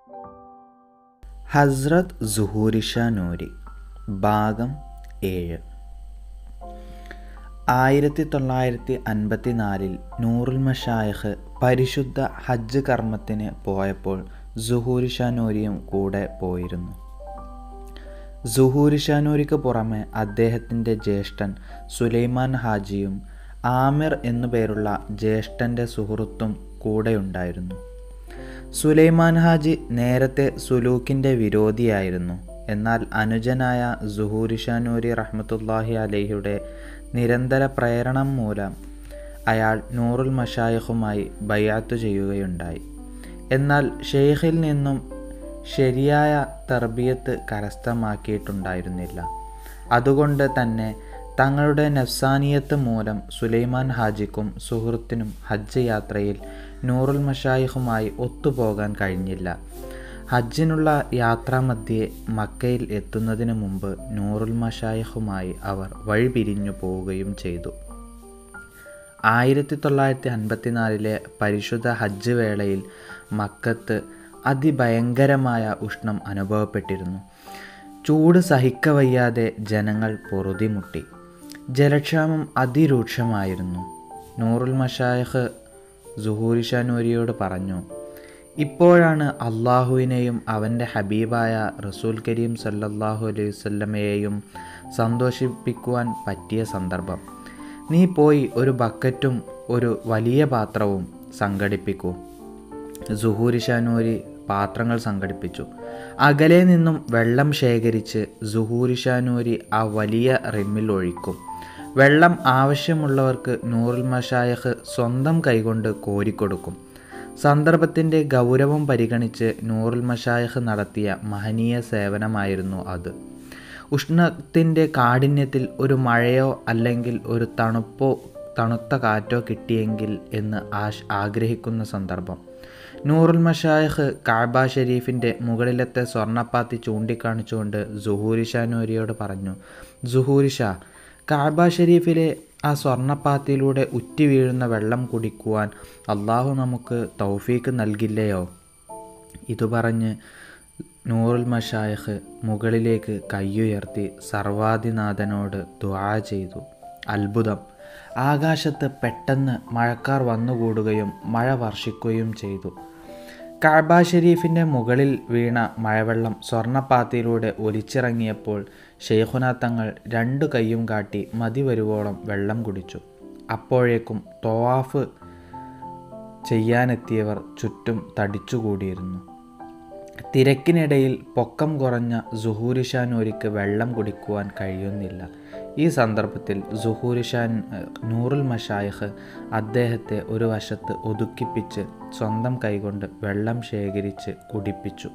ഹസ്രത് സുഹൂരിഷ നൂരി ഭാഗം ഏഴ് ആയിരത്തി തൊള്ളായിരത്തി അൻപത്തി നാലിൽ നൂറുൽ മഷായഖ് പരിശുദ്ധ ഹജ്ജ് കർമ്മത്തിന് പോയപ്പോൾ സുഹൂരിഷ നൂരിയും കൂടെ പോയിരുന്നു സുഹൂരി ഷാനൂരിക്ക് പുറമെ അദ്ദേഹത്തിൻ്റെ ജ്യേഷ്ഠൻ സുലൈമാൻ ഹാജിയും ആമിർ എന്നു പേരുള്ള ജ്യേഷ്ഠൻ്റെ സുഹൃത്തും കൂടെയുണ്ടായിരുന്നു സുലൈമാൻ ഹാജി നേരത്തെ സുലൂക്കിൻ്റെ വിരോധിയായിരുന്നു എന്നാൽ അനുജനായ സുഹൂരി ഷാനൂരി റഹ്മത്തുല്ലാഹി അലഹിയുടെ നിരന്തര പ്രേരണം മൂലം അയാൾ നൂറുൽ മഷായഖുമായി ബയാത്തു ചെയ്യുകയുണ്ടായി എന്നാൽ ഷെയ്ഖിൽ നിന്നും ശരിയായ തർബിയത്ത് കരസ്ഥമാക്കിയിട്ടുണ്ടായിരുന്നില്ല അതുകൊണ്ട് തന്നെ തങ്ങളുടെ നഫ്സാനിയത്ത് മൂലം സുലൈമാൻ ഹാജിക്കും സുഹൃത്തിനും ഹജ്ജ് യാത്രയിൽ നൂറുൽ മഷായിഖുമായി ഒത്തുപോകാൻ കഴിഞ്ഞില്ല ഹജ്ജിനുള്ള യാത്രാമധ്യേ മക്കയിൽ എത്തുന്നതിന് മുമ്പ് നൂറുൽ മഷായിഖുമായി അവർ വഴിപിരിഞ്ഞു പോവുകയും ചെയ്തു ആയിരത്തി തൊള്ളായിരത്തി അൻപത്തിനാലിലെ പരിശുദ്ധ ഹജ്ജ് വേളയിൽ മക്കത്ത് അതിഭയങ്കരമായ ഉഷ്ണം അനുഭവപ്പെട്ടിരുന്നു ചൂട് സഹിക്കവയ്യാതെ ജനങ്ങൾ പൊറുതിമുട്ടി ജലക്ഷാമം അതിരൂക്ഷമായിരുന്നു നൂറുൽ മഷായഖ് സുഹൂരി ഷാനൂരിയോട് പറഞ്ഞു ഇപ്പോഴാണ് അള്ളാഹുവിനെയും അവൻ്റെ ഹബീബായ റസൂൽ കരീം സല്ലല്ലാഹു അലൈഹി വസല്ലമയെയും സന്തോഷിപ്പിക്കുവാൻ പറ്റിയ സന്ദർഭം നീ പോയി ഒരു ബക്കറ്റും ഒരു വലിയ പാത്രവും സംഘടിപ്പിക്കൂ സുഹൂരി ഷാനൂരി പാത്രങ്ങൾ സംഘടിപ്പിച്ചു അകലെ നിന്നും വെള്ളം ശേഖരിച്ച് സുഹൂരി ഷാനൂരി ആ വലിയ റിമ്മിൽ ഒഴിക്കും വെള്ളം ആവശ്യമുള്ളവർക്ക് നൂറുൽ മഷായഖ് സ്വന്തം കൈകൊണ്ട് കോരിക്കൊടുക്കും സന്ദർഭത്തിൻ്റെ ഗൗരവം പരിഗണിച്ച് നൂറുൽ മഷായഖ് നടത്തിയ മഹനീയ സേവനമായിരുന്നു അത് ഉഷ്ണത്തിൻ്റെ കാഠിന്യത്തിൽ ഒരു മഴയോ അല്ലെങ്കിൽ ഒരു തണുപ്പോ തണുത്ത കാറ്റോ കിട്ടിയെങ്കിൽ എന്ന് ആശ് ആഗ്രഹിക്കുന്ന സന്ദർഭം നൂറുൽ മഷായഖ് കാബ ഷരീഫിൻ്റെ മുകളിലത്തെ സ്വർണ്ണപ്പാത്തി ചൂണ്ടിക്കാണിച്ചുകൊണ്ട് സുഹൂരി ഷാ നൂരിയോട് പറഞ്ഞു സുഹൂരി ഷാ കാബ ഷരീഫിലെ ആ സ്വർണ്ണപ്പാത്തിയിലൂടെ ഉറ്റി വീഴുന്ന വെള്ളം കുടിക്കുവാൻ അള്ളാഹു നമുക്ക് തൗഫീക്ക് നൽകില്ലയോ ഇതു പറഞ്ഞ് നൂറുൽ മഷായഖ് മുകളിലേക്ക് കയ്യുയർത്തി സർവാധിനാഥനോട് ദുആ ചെയ്തു അത്ഭുതം ആകാശത്ത് പെട്ടെന്ന് മഴക്കാർ വന്നുകൂടുകയും മഴ വർഷിക്കുകയും ചെയ്തു കാബ ഷരീഫിൻ്റെ മുകളിൽ വീണ മഴവെള്ളം സ്വർണ്ണപ്പാത്തിയിലൂടെ ഒലിച്ചിറങ്ങിയപ്പോൾ ഷെയ്ഖുന തങ്ങൾ രണ്ടു കൈയും കാട്ടി മതി വരുവോളം വെള്ളം കുടിച്ചു അപ്പോഴേക്കും തോവാഫ് ചെയ്യാനെത്തിയവർ ചുറ്റും തടിച്ചുകൂടിയിരുന്നു തിരക്കിനിടയിൽ പൊക്കം കുറഞ്ഞ സുഹൂരി ഷാനൂരിക്ക് വെള്ളം കുടിക്കുവാൻ കഴിയുന്നില്ല ഈ സന്ദർഭത്തിൽ സുഹൂരി ഷാൻ നൂറുൽ മഷായഖ് അദ്ദേഹത്തെ ഒരു വശത്ത് ഒതുക്കിപ്പിച്ച് സ്വന്തം കൈകൊണ്ട് വെള്ളം ശേഖരിച്ച് കുടിപ്പിച്ചു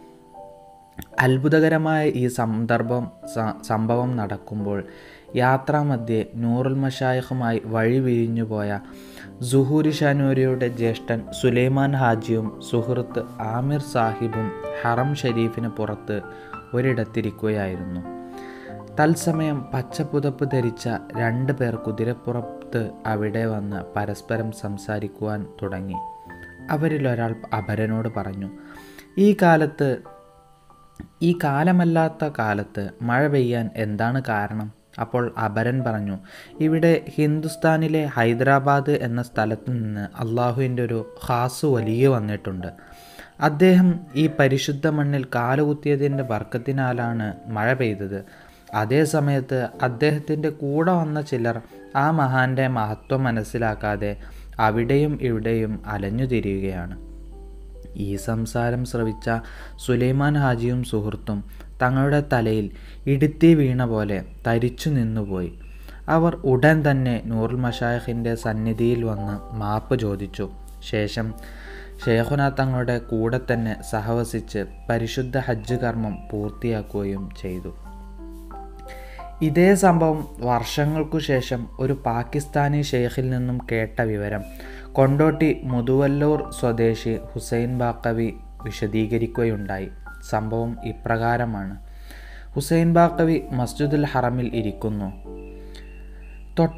അത്ഭുതകരമായ ഈ സന്ദർഭം സംഭവം നടക്കുമ്പോൾ യാത്രാമധ്യേ നൂറുൽ മഷായഖുമായി വഴി വിരിഞ്ഞുപോയ സുഹൂരി ഷാനൂരിയുടെ ജ്യേഷ്ഠൻ സുലൈമാൻ ഹാജിയും സുഹൃത്ത് ആമിർ സാഹിബും ഹറം ഷരീഫിന് പുറത്ത് ഒരിടത്തിരിക്കുകയായിരുന്നു തത്സമയം പച്ചപ്പുതപ്പ് ധരിച്ച രണ്ട് പേർ കുതിരപ്പുറത്ത് അവിടെ വന്ന് പരസ്പരം സംസാരിക്കുവാൻ തുടങ്ങി അവരിലൊരാൾ അപരനോട് പറഞ്ഞു ഈ കാലത്ത് ഈ കാലമല്ലാത്ത കാലത്ത് മഴ പെയ്യാൻ എന്താണ് കാരണം അപ്പോൾ അപരൻ പറഞ്ഞു ഇവിടെ ഹിന്ദുസ്ഥാനിലെ ഹൈദരാബാദ് എന്ന സ്ഥലത്ത് നിന്ന് അള്ളാഹുവിൻ്റെ ഒരു ഹാസ് വലിയ വന്നിട്ടുണ്ട് അദ്ദേഹം ഈ പരിശുദ്ധ മണ്ണിൽ കാലുകുത്തിയതിൻ്റെ വർക്കത്തിനാലാണ് മഴ പെയ്തത് അതേ സമയത്ത് അദ്ദേഹത്തിൻ്റെ കൂടെ വന്ന ചിലർ ആ മഹാൻ്റെ മഹത്വം മനസ്സിലാക്കാതെ അവിടെയും ഇവിടെയും അലഞ്ഞു തിരിയുകയാണ് ഈ സംസാരം ശ്രവിച്ച സുലൈമാൻ ഹാജിയും സുഹൃത്തും തങ്ങളുടെ തലയിൽ ഇടുത്തി വീണ പോലെ തരിച്ചു നിന്നുപോയി അവർ ഉടൻ തന്നെ നൂറുൽ മഷായഖിൻ്റെ സന്നിധിയിൽ വന്ന് മാപ്പ് ചോദിച്ചു ശേഷം ഷേഖുന തങ്ങളുടെ കൂടെ തന്നെ സഹവസിച്ച് പരിശുദ്ധ ഹജ്ജ് കർമ്മം പൂർത്തിയാക്കുകയും ചെയ്തു ഇതേ സംഭവം വർഷങ്ങൾക്കു ശേഷം ഒരു പാകിസ്ഥാനി ഷെയ്ഖിൽ നിന്നും കേട്ട വിവരം കൊണ്ടോട്ടി മുതുവല്ലൂർ സ്വദേശി ഹുസൈൻ ബാക്കവി വിശദീകരിക്കുകയുണ്ടായി സംഭവം ഇപ്രകാരമാണ് ഹുസൈൻ ബാക്കവി മസ്ജിദുൽ ഹറമിൽ ഇരിക്കുന്നു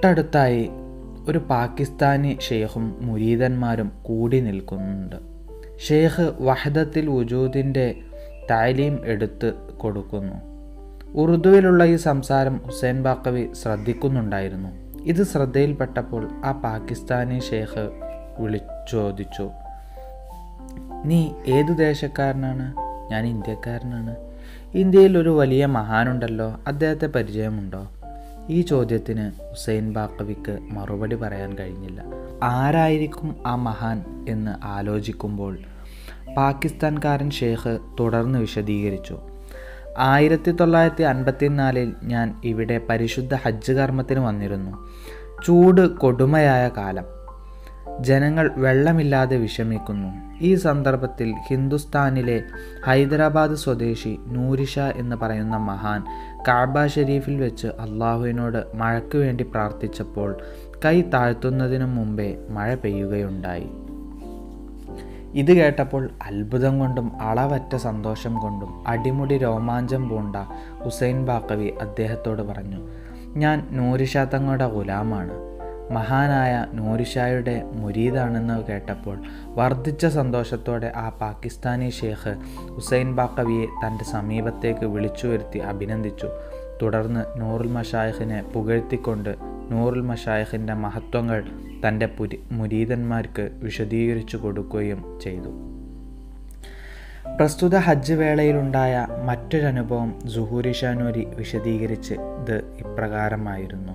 തൊട്ടടുത്തായി ഒരു പാകിസ്ഥാനി ഷെയ്ഖും മുരീദന്മാരും കൂടി നിൽക്കുന്നുണ്ട് ഷെയ്ഖ് വഹദത്തിൽ വുജൂദിൻ്റെ താലീം എടുത്ത് കൊടുക്കുന്നു ഉറുദുവിലുള്ള ഈ സംസാരം ഹുസൈൻ ബാക്കവി ശ്രദ്ധിക്കുന്നുണ്ടായിരുന്നു ഇത് ശ്രദ്ധയിൽപ്പെട്ടപ്പോൾ ആ പാകിസ്ഥാനി ഷെയ്ഖ് വിളിച്ചോദിച്ചു നീ ഏതു ദേശക്കാരനാണ് ഞാൻ ഇന്ത്യക്കാരനാണ് ഇന്ത്യയിൽ ഒരു വലിയ മഹാനുണ്ടല്ലോ അദ്ദേഹത്തെ പരിചയമുണ്ടോ ഈ ചോദ്യത്തിന് ഹുസൈൻ ബാക്കവിക്ക് മറുപടി പറയാൻ കഴിഞ്ഞില്ല ആരായിരിക്കും ആ മഹാൻ എന്ന് ആലോചിക്കുമ്പോൾ പാകിസ്ഥാൻകാരൻ ഷേഖ് തുടർന്ന് വിശദീകരിച്ചു ആയിരത്തി തൊള്ളായിരത്തി അൻപത്തിനാലിൽ ഞാൻ ഇവിടെ പരിശുദ്ധ ഹജ്ജ് കർമ്മത്തിന് വന്നിരുന്നു ചൂട് കൊടുമയായ കാലം ജനങ്ങൾ വെള്ളമില്ലാതെ വിഷമിക്കുന്നു ഈ സന്ദർഭത്തിൽ ഹിന്ദുസ്ഥാനിലെ ഹൈദരാബാദ് സ്വദേശി നൂരിഷ എന്ന് പറയുന്ന മഹാൻ കാബ ഷെരീഫിൽ വെച്ച് അള്ളാഹുവിനോട് മഴയ്ക്ക് വേണ്ടി പ്രാർത്ഥിച്ചപ്പോൾ കൈ താഴ്ത്തുന്നതിനു മുമ്പേ മഴ പെയ്യുകയുണ്ടായി ഇത് കേട്ടപ്പോൾ അത്ഭുതം കൊണ്ടും അളവറ്റ സന്തോഷം കൊണ്ടും അടിമുടി രോമാഞ്ചം പൂണ്ട ഹുസൈൻ ബാക്കവി അദ്ദേഹത്തോട് പറഞ്ഞു ഞാൻ നൂരിഷ തങ്ങളുടെ ഗുലാമാണ് മഹാനായ നൂരിഷായുടെ മുരീദാണെന്ന് കേട്ടപ്പോൾ വർദ്ധിച്ച സന്തോഷത്തോടെ ആ പാകിസ്ഥാനി ഷേഖ് ഹുസൈൻ ബാക്കവിയെ തൻ്റെ സമീപത്തേക്ക് വിളിച്ചു വരുത്തി അഭിനന്ദിച്ചു തുടർന്ന് നൂറുൽ മഷായഖിനെ പുകഴ്ത്തിക്കൊണ്ട് നൂറുൽ മഷായഖിൻ്റെ മഹത്വങ്ങൾ തൻ്റെ പുരി മുരീദന്മാർക്ക് വിശദീകരിച്ചു കൊടുക്കുകയും ചെയ്തു പ്രസ്തുത ഹജ്ജ് വേളയിലുണ്ടായ മറ്റൊരനുഭവം സുഹൂരി ഷാനൂരി വിശദീകരിച്ച് ഇത് ഇപ്രകാരമായിരുന്നു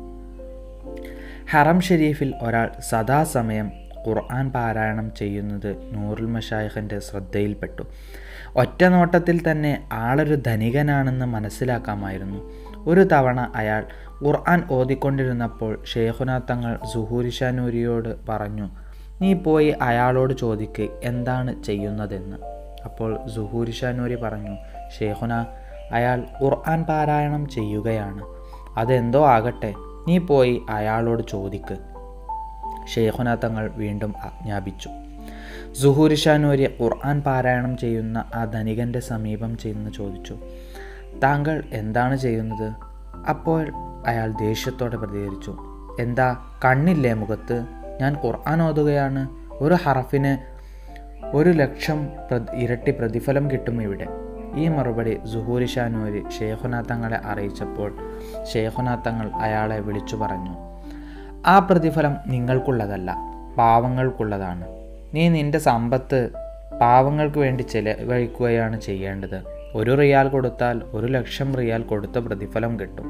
ഹറം ഷെരീഫിൽ ഒരാൾ സദാസമയം ഖുർആൻ പാരായണം ചെയ്യുന്നത് നൂറുൽ മഷായഖിൻ്റെ ശ്രദ്ധയിൽപ്പെട്ടു ഒറ്റ നോട്ടത്തിൽ തന്നെ ആളൊരു ധനികനാണെന്ന് മനസ്സിലാക്കാമായിരുന്നു ഒരു തവണ അയാൾ ഖുർആൻ ഓതിക്കൊണ്ടിരുന്നപ്പോൾ ഷേഖുന തങ്ങൾ സുഹൂരിഷാനൂരിയോട് പറഞ്ഞു നീ പോയി അയാളോട് ചോദിക്ക് എന്താണ് ചെയ്യുന്നതെന്ന് അപ്പോൾ സുഹൂരിഷാനൂരി പറഞ്ഞു ഷേഖുന അയാൾ ഖുർആൻ പാരായണം ചെയ്യുകയാണ് അതെന്തോ ആകട്ടെ നീ പോയി അയാളോട് ചോദിക്ക് ഷെയ്ഖുന തങ്ങൾ വീണ്ടും ആജ്ഞാപിച്ചു സുഹൂരിഷാനൂരി ഖുർആൻ പാരായണം ചെയ്യുന്ന ആ ധനികൻ്റെ സമീപം ചെന്ന് ചോദിച്ചു താങ്കൾ എന്താണ് ചെയ്യുന്നത് അപ്പോൾ അയാൾ ദേഷ്യത്തോടെ പ്രതികരിച്ചു എന്താ കണ്ണില്ലേ മുഖത്ത് ഞാൻ ഖുർആൻ ഓതുകയാണ് ഒരു ഹറഫിന് ഒരു ലക്ഷം ഇരട്ടി പ്രതിഫലം കിട്ടും ഇവിടെ ഈ മറുപടി സുഹൂരി ഷാനൂരി ഷേഖുന തങ്ങളെ അറിയിച്ചപ്പോൾ ഷേഖുന തങ്ങൾ അയാളെ വിളിച്ചു പറഞ്ഞു ആ പ്രതിഫലം നിങ്ങൾക്കുള്ളതല്ല പാവങ്ങൾക്കുള്ളതാണ് നീ നിന്റെ സമ്പത്ത് പാവങ്ങൾക്ക് വേണ്ടി ചെലവഴിക്കുകയാണ് ചെയ്യേണ്ടത് ഒരു റിയാൽ കൊടുത്താൽ ഒരു ലക്ഷം റിയാൽ കൊടുത്ത പ്രതിഫലം കിട്ടും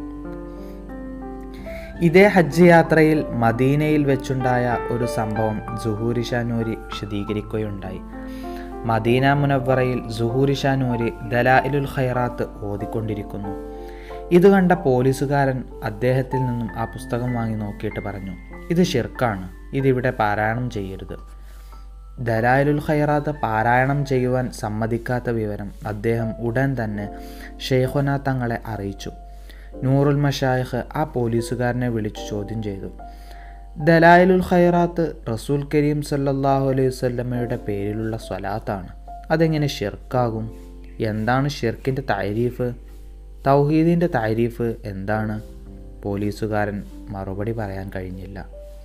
ഇതേ ഹജ്ജ് യാത്രയിൽ മദീനയിൽ വെച്ചുണ്ടായ ഒരു സംഭവം സുഹൂരി ഷാനൂരി വിശദീകരിക്കുകയുണ്ടായി മദീന മുനവറയിൽ സുഹൂരി ഷാനൂരി ദലായിലുൽ ഖൈറാത്ത് ഓതിക്കൊണ്ടിരിക്കുന്നു ഇത് കണ്ട പോലീസുകാരൻ അദ്ദേഹത്തിൽ നിന്നും ആ പുസ്തകം വാങ്ങി നോക്കിയിട്ട് പറഞ്ഞു ഇത് ഷിർക്കാണ് ഇതിവിടെ പാരായണം ചെയ്യരുത് ദലായിലുൽ ഖൈറാത്ത് പാരായണം ചെയ്യുവാൻ സമ്മതിക്കാത്ത വിവരം അദ്ദേഹം ഉടൻ തന്നെ ഷെയ്ഖുന തങ്ങളെ അറിയിച്ചു നൂറുൽ മഷായഖ് ആ പോലീസുകാരനെ വിളിച്ചു ചോദ്യം ചെയ്തു ദലായിലുൽ ഖൈറാത്ത് റസൂൽ കരീം സല്ലല്ലാഹു അലൈഹി വസല്ലമയുടെ പേരിലുള്ള സ്വലാത്താണ് അതെങ്ങനെ ഷിർക്കാകും എന്താണ് ഷിർക്കിൻ്റെ താരീഫ് തൗഹീദിൻ്റെ താരീഫ് എന്താണ് പോലീസുകാരൻ മറുപടി പറയാൻ കഴിഞ്ഞില്ല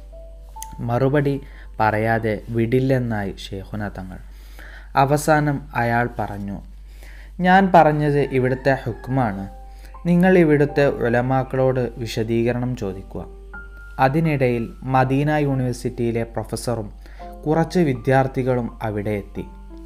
മറുപടി പറയാതെ വിടില്ലെന്നായി ഷേഖുന തങ്ങൾ അവസാനം അയാൾ പറഞ്ഞു ഞാൻ പറഞ്ഞത് ഇവിടുത്തെ ഹുക്മാണ് നിങ്ങൾ ഇവിടുത്തെ ഉലമാക്കളോട് വിശദീകരണം ചോദിക്കുക അതിനിടയിൽ മദീന യൂണിവേഴ്സിറ്റിയിലെ പ്രൊഫസറും കുറച്ച് വിദ്യാർത്ഥികളും അവിടെ എത്തി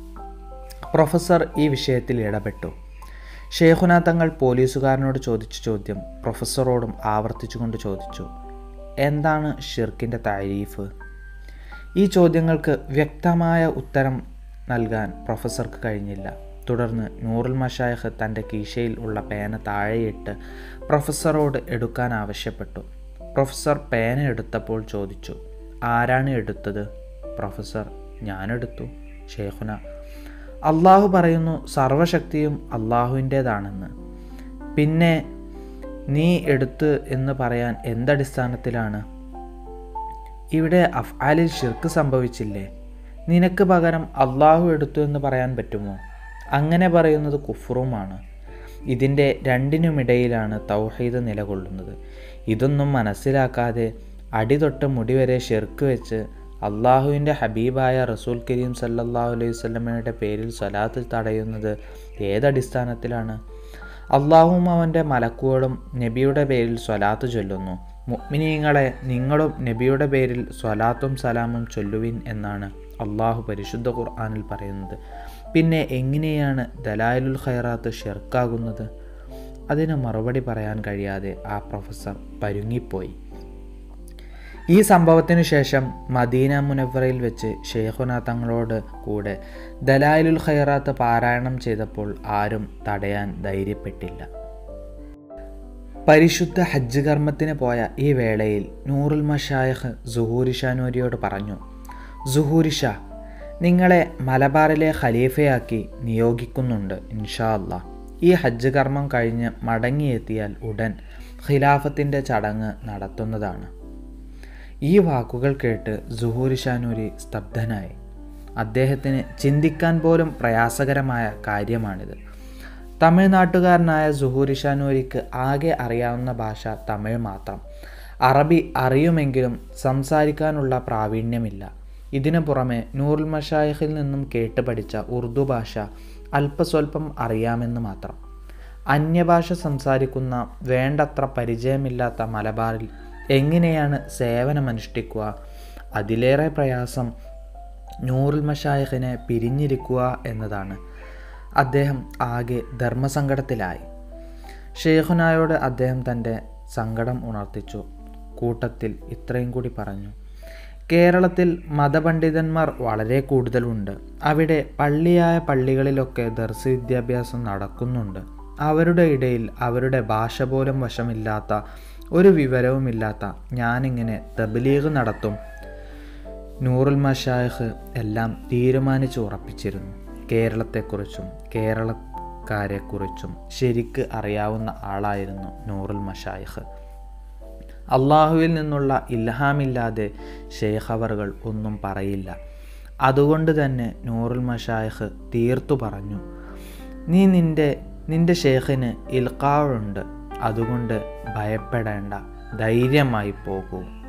പ്രൊഫസർ ഈ വിഷയത്തിൽ ഇടപെട്ടു ഷേഖുന തങ്ങൾ പോലീസുകാരനോട് ചോദിച്ച ചോദ്യം പ്രൊഫസറോടും ആവർത്തിച്ചുകൊണ്ട് ചോദിച്ചു എന്താണ് ഷിർക്കിൻ്റെ താരീഫ് ഈ ചോദ്യങ്ങൾക്ക് വ്യക്തമായ ഉത്തരം നൽകാൻ പ്രൊഫസർക്ക് കഴിഞ്ഞില്ല തുടർന്ന് നൂറുൽ മഷായഖ് തൻ്റെ കീശയിൽ ഉള്ള പേന താഴെയിട്ട് പ്രൊഫസറോട് എടുക്കാൻ ആവശ്യപ്പെട്ടു പ്രൊഫസർ പേന എടുത്തപ്പോൾ ചോദിച്ചു ആരാണ് എടുത്തത് പ്രൊഫസർ ഞാനെടുത്തു ഷേഖുന അള്ളാഹു പറയുന്നു സർവശക്തിയും അള്ളാഹുവിൻ്റേതാണെന്ന് പിന്നെ നീ എടുത്ത് എന്ന് പറയാൻ എന്തടിസ്ഥാനത്തിലാണ് ഇവിടെ അഫ്ആലിൽ ഷിർക്ക് സംഭവിച്ചില്ലേ നിനക്ക് പകരം അള്ളാഹു എടുത്തു എന്ന് പറയാൻ പറ്റുമോ അങ്ങനെ പറയുന്നത് കുഫറുമാണ് ഇതിൻ്റെ രണ്ടിനുമിടയിലാണ് തൗഹീദ് നിലകൊള്ളുന്നത് ഇതൊന്നും മനസ്സിലാക്കാതെ അടിതൊട്ട് മുടി വരെ ഷിർക്ക് വെച്ച് അള്ളാഹുവിൻ്റെ ഹബീബായ റസൂൽ കരീം സല്ലല്ലാഹു അലൈഹി വസല്ലമയുടെ പേരിൽ സ്വലാത്ത് തടയുന്നത് ഏതടിസ്ഥാനത്തിലാണ് അള്ളാഹുവും അവൻ്റെ മലക്കുകളും നബിയുടെ പേരിൽ സ്വലാത്ത് ചൊല്ലുന്നു മുഅ്മിനീങ്ങളെ നിങ്ങളും നബിയുടെ പേരിൽ സ്വലാത്തും സലാമും ചൊല്ലുവിൻ എന്നാണ് അള്ളാഹു പരിശുദ്ധ ഖുർആനിൽ പറയുന്നത് പിന്നെ എങ്ങനെയാണ് ദലാലുൽ ഖൈറാത്ത് ഷെർക്കാകുന്നത് അതിന് മറുപടി പറയാൻ കഴിയാതെ ആ പ്രൊഫസർ പരുങ്ങിപ്പോയി ഈ സംഭവത്തിനു ശേഷം മദീന മുനവറയിൽ വെച്ച് ഷെയ്ഖുന തങ്ങളോട് കൂടെ ദലായിലുൽ ഖൈറാത്ത് പാരായണം ചെയ്തപ്പോൾ ആരും തടയാൻ ധൈര്യപ്പെട്ടില്ല പരിശുദ്ധ ഹജ്ജ് കർമ്മത്തിന് പോയ ഈ വേളയിൽ നൂറുൽ മഷായഖ് സുഹൂരിഷാനൂരിയോട് പറഞ്ഞു സുഹൂരിഷ നിങ്ങളെ മലബാറിലെ ഖലീഫയാക്കി നിയോഗിക്കുന്നുണ്ട് ഇൻഷാ അല്ലാ ഈ ഹജ്ജ് കർമ്മം കഴിഞ്ഞ് മടങ്ങിയെത്തിയാൽ ഉടൻ ഖിലാഫത്തിൻ്റെ ചടങ്ങ് നടത്തുന്നതാണ് ഈ വാക്കുകൾ കേട്ട് സുഹൂരി ഷാനൂരി സ്തബ്ധനായി അദ്ദേഹത്തിന് ചിന്തിക്കാൻ പോലും പ്രയാസകരമായ കാര്യമാണിത് തമിഴ്നാട്ടുകാരനായ സുഹൂരി ഷാനൂരിക്ക് ആകെ അറിയാവുന്ന ഭാഷ തമിഴ് മാത്രം അറബി അറിയുമെങ്കിലും സംസാരിക്കാനുള്ള പ്രാവീണ്യമില്ല ഇതിനു പുറമെ നൂറുൽ മഷായിഖിൽ നിന്നും കേട്ട് പഠിച്ച ഉറുദു ഭാഷ അല്പസ്വല്പം അറിയാമെന്ന് മാത്രം അന്യഭാഷ സംസാരിക്കുന്ന വേണ്ടത്ര പരിചയമില്ലാത്ത മലബാറിൽ എങ്ങനെയാണ് സേവനമനുഷ്ഠിക്കുക അതിലേറെ പ്രയാസം നൂറുൽ മഷായിഖിനെ പിരിഞ്ഞിരിക്കുക എന്നതാണ് അദ്ദേഹം ആകെ ധർമ്മസങ്കടത്തിലായി ഷെയ്ഖുനായോട് അദ്ദേഹം തൻ്റെ സങ്കടം ഉണർത്തിച്ചു കൂട്ടത്തിൽ ഇത്രയും കൂടി പറഞ്ഞു കേരളത്തിൽ മതപണ്ഡിതന്മാർ വളരെ കൂടുതലുണ്ട് അവിടെ പള്ളിയായ പള്ളികളിലൊക്കെ ദർസ് വിദ്യാഭ്യാസം നടക്കുന്നുണ്ട് അവരുടെ ഇടയിൽ അവരുടെ ഭാഷ പോലും വശമില്ലാത്ത ഒരു വിവരവുമില്ലാത്ത ഞാനിങ്ങനെ തബ്ലീഗ് നടത്തും നൂറുൽ മഷായഖ് എല്ലാം തീരുമാനിച്ചു ഉറപ്പിച്ചിരുന്നു കേരളത്തെക്കുറിച്ചും കേരളക്കാരെക്കുറിച്ചും ശരിക്ക് അറിയാവുന്ന ആളായിരുന്നു നൂറുൽ മഷായഖ് അള്ളാഹുവിൽ നിന്നുള്ള ഇൽഹാമില്ലാതെ ഷെയ്ഖവറുകൾ ഒന്നും പറയില്ല അതുകൊണ്ട് തന്നെ നൂറുൽ മഷായഖ് തീർത്തു പറഞ്ഞു നീ നിൻ്റെ നിൻ്റെ ഷേഖിന് ഇൽക്കാവുണ്ട് അതുകൊണ്ട് ഭയപ്പെടേണ്ട ധൈര്യമായി പോകൂ